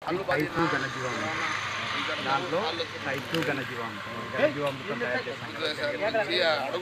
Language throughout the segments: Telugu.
టైప్ టూ ఘనజీవామృతం దాంట్లో టైప్ టూ ఘనజీవామృతం ఘనజీవామృతం తయారు చేస్తాం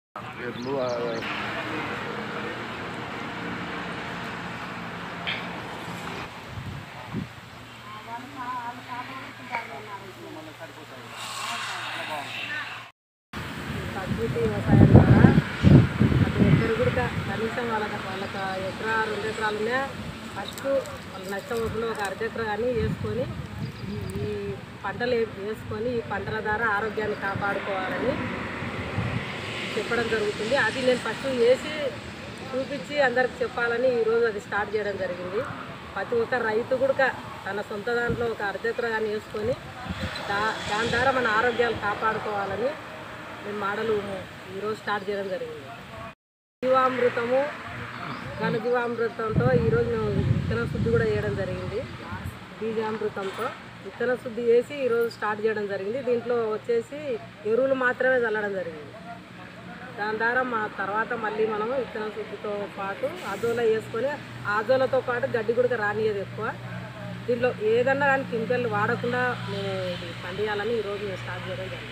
ప్రకృతి వ్యవసాయం ద్వారా అటు ఎక్కరు కూడా కనీసం వాళ్ళకి వాళ్ళకి ఎకరా రెండు ఎకరాలునే ఫస్ట్ వాళ్ళు నష్టం అవ్వకుండా ఒక అర్ధ ఎకరా కానీ వేసుకొని ఈ ఈ పంటలు వే- వేసుకొని ఈ పంటల ద్వారా ఆరోగ్యాన్ని కాపాడుకోవాలని చెప్పడం జరుగుతుంది అది నేను ఫస్ట్ వేసి చూపించి అందరికి చెప్పాలని ఈరోజు అది స్టార్ట్ చేయడం జరిగింది ప్రతి ఒక్క రైతు కూడా తన సొంత దాంట్లో ఒక అర్ధ ఎకరా కానీ వేసుకొని దా దాని ద్వారా మన ఆరోగ్యాలు కాపాడుకోవాలని మేము మోడలు ఈరోజు స్టార్ట్ చేయడం జరిగింది జీవామృతము ఘనజీవామృతంతో ఈరోజు మేము విత్తన శుద్ధి కూడా చేయడం జరిగింది బీజామృతంతో విత్తన శుద్ధి చేసి ఈరోజు స్టార్ట్ చేయడం జరిగింది దీంట్లో వచ్చేసి ఎరువులు మాత్రమే చల్లడం జరిగింది దాని ద్వారా మా తర్వాత మళ్ళీ మనం విత్తన శుద్ధితో పాటు ఆజోలా వేసుకొని ఆజోలతో పాటు గడ్డి కూడా రానియదు ఎక్కువ దీంట్లో ఏదన్నా కానీ కెమికల్ వాడకుండా మేము ఇది పండియాలని ఈరోజు మేము స్టార్ట్ చేయడం జరిగింది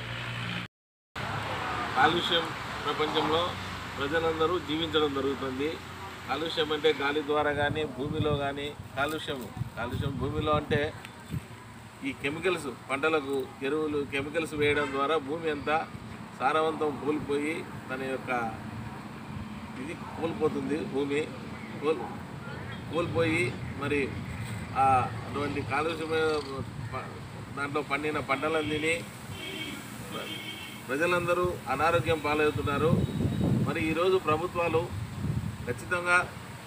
కాలుష్యం ప్రపంచంలో ప్రజలందరూ జీవించడం జరుగుతుంది కాలుష్యం అంటే గాలి ద్వారా కానీ భూమిలో కానీ కాలుష్యం కాలుష్యం భూమిలో అంటే ఈ కెమికల్స్ పంటలకు ఎరువులు కెమికల్స్ వేయడం ద్వారా భూమి అంతా సారవంతం కోల్పోయి తన యొక్క ఇది కోల్పోతుంది భూమి కోల్ కోల్పోయి మరి ఆ అటువంటి కాలుష్యమైన ప- దాంట్లో పండిన పంటలను తిని ప్రజలందరూ అనారోగ్యం పాలవుతున్నారు మరి ఈరోజు ప్రభుత్వాలు ఖచ్చితంగా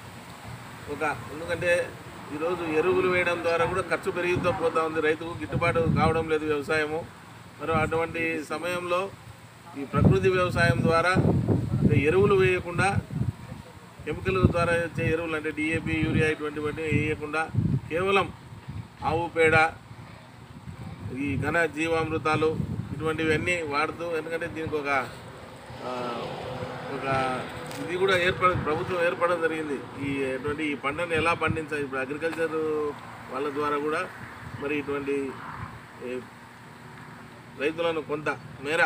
ఒక ఎందుకంటే ఈరోజు ఎరువులు వేయడం ద్వారా కూడా ఖర్చు పెరుగుతూ పోతా ఉంది రైతుకు గిట్టుబాటు కావడం లేదు వ్యవసాయము మరి అటువంటి సమయంలో ఈ ప్రకృతి వ్యవసాయం ద్వారా ఎరువులు వేయకుండా కెమికల్ ద్వారా వచ్చే ఎరువులు అంటే డిఏపి యూరియా ఇటువంటివన్నీ వేయకుండా కేవలం ఆవు పేడ ఈ ఘన జీవామృతాలు ఇటువంటివన్నీ వాడుతూ ఎందుకంటే దీనికి ఒక ఆ, ఒక ఇది కూడా ఏర్పడ ప్రభుత్వం ఏర్పడడం జరిగింది ఈ ఎటువంటి ఈ పంటను ఎలా పండించాలి ఇప్పుడు అగ్రికల్చర్ వాళ్ళ ద్వారా కూడా మరి ఇటువంటి ఏ, రైతులను కొంత మేర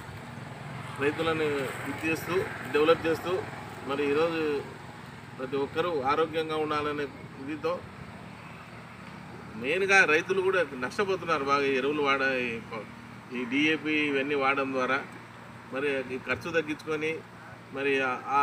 రైతులను ఇది చేస్తూ డెవలప్ చేస్తూ మరి ఈరోజు ప్రతి ఒక్కరూ ఆరోగ్యంగా ఉండాలనే ఇదితో మెయిన్గా రైతులు కూడా నష్టపోతున్నారు బాగా ఈ ఎరువులు వాడ ఈ ప- ఈ డిఏపి ఇవన్నీ వాడడం ద్వారా మరి ఈ ఖర్చు తగ్గించుకొని మరి ఆ- ఆ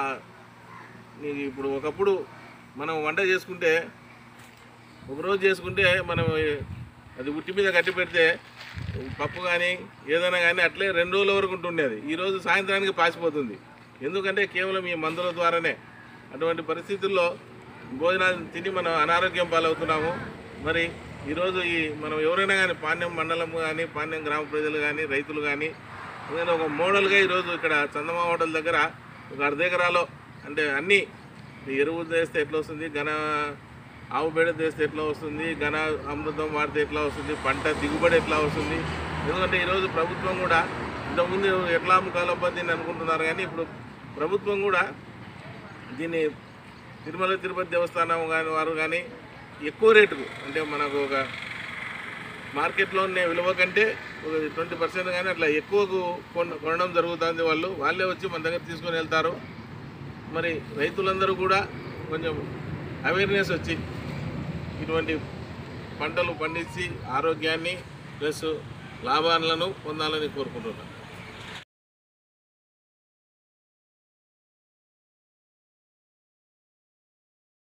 ఈ ఇప్పుడు ఒకప్పుడు మనం వంట చేసుకుంటే ఒకరోజు చేసుకుంటే మనం అది ఉట్టి మీద కట్టి పెడితే పప్పు కానీ ఏదైనా కానీ అట్లే రెండు రోజుల వరకు ఉంటుండేది ఈరోజు సాయంత్రానికి పాసిపోతుంది ఎందుకంటే కేవలం ఈ మందుల ద్వారానే అటువంటి పరిస్థితుల్లో భోజనాలు తిని మనం అనారోగ్యం పాలవుతున్నాము మరి ఈరోజు ఈ మనం ఎవరైనా కానీ పాణ్యం మండలం కానీ పాణ్యం గ్రామ ప్రజలు కానీ రైతులు కానీ ఏదైనా ఒక మోడల్గా ఈరోజు ఇక్కడ చందమా హోటల్ దగ్గర ఒక అర్ధ ఎకరాలో అంటే అన్నీ ఈ ఎరువు చేస్తే ఎట్లా వస్తుంది ఘన ఆవు పేడ చేస్తే ఎట్లా వస్తుంది ఘన అమృతం వాడితే ఎట్లా వస్తుంది పంట దిగుబడి ఎట్లా వస్తుంది ఎందుకంటే ఈరోజు ప్రభుత్వం కూడా ఇంతకుముందు ఎట్లా అమ్ముకోవాలబ్బా దీన్ని అనుకుంటున్నారు కానీ ఇప్పుడు ప్రభుత్వం కూడా దీన్ని తిరుమల తిరుపతి దేవస్థానం కానీ వారు కానీ ఎక్కువ రేటుకు అంటే మనకు ఒక మార్కెట్లో ఉన్న విలువ కంటే ఒక ట్వంటీ పర్సెంట్ కానీ అట్లా ఎక్కువకు కొన కొనడం జరుగుతుంది వాళ్ళు వాళ్ళే వచ్చి మన దగ్గర తీసుకొని వెళ్తారు మరి రైతులందరూ కూడా కొంచెం అవేర్నెస్ వచ్చి ఇటువంటి పంటలు పండించి ఆరోగ్యాన్ని ప్లస్ లాభాలను పొందాలని కోరుకుంటున్నాను